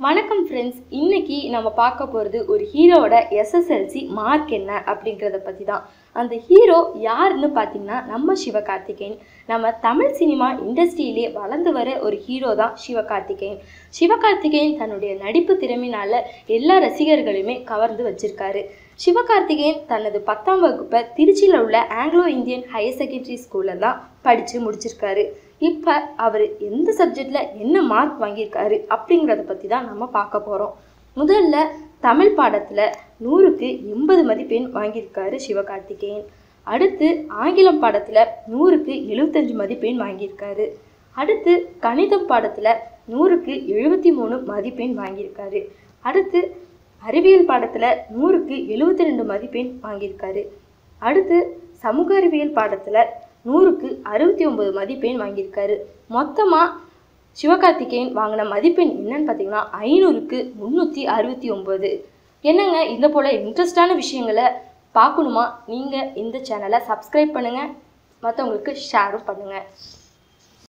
வணக்கம் ஃப்ரெண்ட்ஸ் இன்னைக்கு நம்ம பார்க்க போகிறது ஒரு ஹீரோவோட எஸ்எஸ்எல்சி மார்க் என்ன அப்படிங்கிறத பற்றி தான் அந்த ஹீரோ யாருன்னு பார்த்தீங்கன்னா நம்ம சிவகார்த்திகேயன் நம்ம தமிழ் சினிமா இண்டஸ்ட்ரியிலே வளர்ந்து வர ஒரு ஹீரோ தான் சிவகார்த்திகேயன் சிவகார்த்திகேயன் தன்னுடைய நடிப்பு திறமையினால எல்லா ரசிகர்களையுமே கவர்ந்து வச்சிருக்காரு சிவகார்த்திகேயன் தனது பத்தாம் வகுப்பை திருச்சியில் உள்ள ஆங்கிலோ இந்தியன் ஹையர் செகண்டரி ஸ்கூலில் தான் படித்து முடிச்சிருக்காரு இப்போ அவர் எந்த சப்ஜெக்டில் என்ன மார்க் வாங்கியிருக்காரு அப்படிங்கிறத பற்றி தான் நம்ம பார்க்க போகிறோம் முதல்ல தமிழ் பாடத்தில் நூறுக்கு எண்பது மதிப்பெண் வாங்கியிருக்காரு சிவகார்த்திகேயன் அடுத்து ஆங்கிலம் பாடத்தில் நூறுக்கு எழுபத்தஞ்சு மதிப்பெண் வாங்கியிருக்காரு அடுத்து கணிதம் பாடத்தில் நூறுக்கு எழுபத்தி மூணு மதிப்பெண் வாங்கியிருக்காரு அடுத்து அறிவியல் பாடத்தில் நூறுக்கு எழுபத்தி ரெண்டு மதிப்பெண் வாங்கியிருக்காரு அடுத்து சமூக அறிவியல் பாடத்தில் நூறுக்கு அறுபத்தி ஒம்பது மதிப்பெண் வாங்கியிருக்காரு மொத்தமாக சிவகார்த்திகேயன் வாங்கின மதிப்பெண் என்னன்னு பார்த்தீங்கன்னா ஐநூறுக்கு முந்நூற்றி அறுபத்தி ஒம்பது என்னங்க இந்த போல் இன்ட்ரெஸ்டான விஷயங்களை பார்க்கணுமா நீங்கள் இந்த சேனலை சப்ஸ்கிரைப் பண்ணுங்கள் மற்றவங்களுக்கு ஷேரும் பண்ணுங்கள்